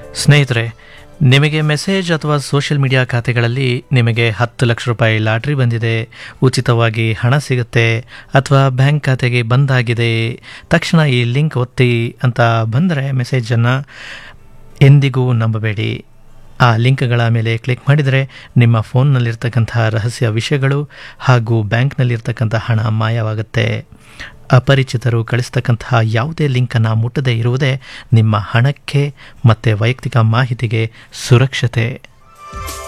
ಸ್ನೇಹಿತರೆ ನಿಮಗೆ ಮೆಸೇಜ್ ಅಥವಾ ಸೋಷಿಯಲ್ ಮೀಡಿಯಾ ಖಾತೆಗಳಲ್ಲಿ ನಿಮಗೆ ಹತ್ತು ಲಕ್ಷ ರೂಪಾಯಿ ಲಾಟ್ರಿ ಬಂದಿದೆ ಉಚಿತವಾಗಿ ಹಣ ಸಿಗುತ್ತೆ ಅಥವಾ ಬ್ಯಾಂಕ್ ಖಾತೆಗೆ ಬಂದಾಗಿದೆ ತಕ್ಷಣ ಈ ಲಿಂಕ್ ಒತ್ತಿ ಅಂತ ಬಂದರೆ ಮೆಸೇಜನ್ನು ಎಂದಿಗೂ ನಂಬಬೇಡಿ ಆ ಲಿಂಕ್ಗಳ ಮೇಲೆ ಕ್ಲಿಕ್ ಮಾಡಿದರೆ ನಿಮ್ಮ ಫೋನ್ನಲ್ಲಿರ್ತಕ್ಕಂತಹ ರಹಸ್ಯ ವಿಷಯಗಳು ಹಾಗೂ ಬ್ಯಾಂಕ್ನಲ್ಲಿರ್ತಕ್ಕಂಥ ಹಣ ಮಾಯವಾಗುತ್ತೆ ಅಪರಿಚಿತರು ಕಳಿಸ್ತಕ್ಕಂತಹ ಯಾವುದೇ ಲಿಂಕನ್ನು ಮುಟ್ಟದೇ ಇರುವುದೇ ನಿಮ್ಮ ಹಣಕ್ಕೆ ಮತ್ತು ವೈಯಕ್ತಿಕ ಮಾಹಿತಿಗೆ ಸುರಕ್ಷತೆ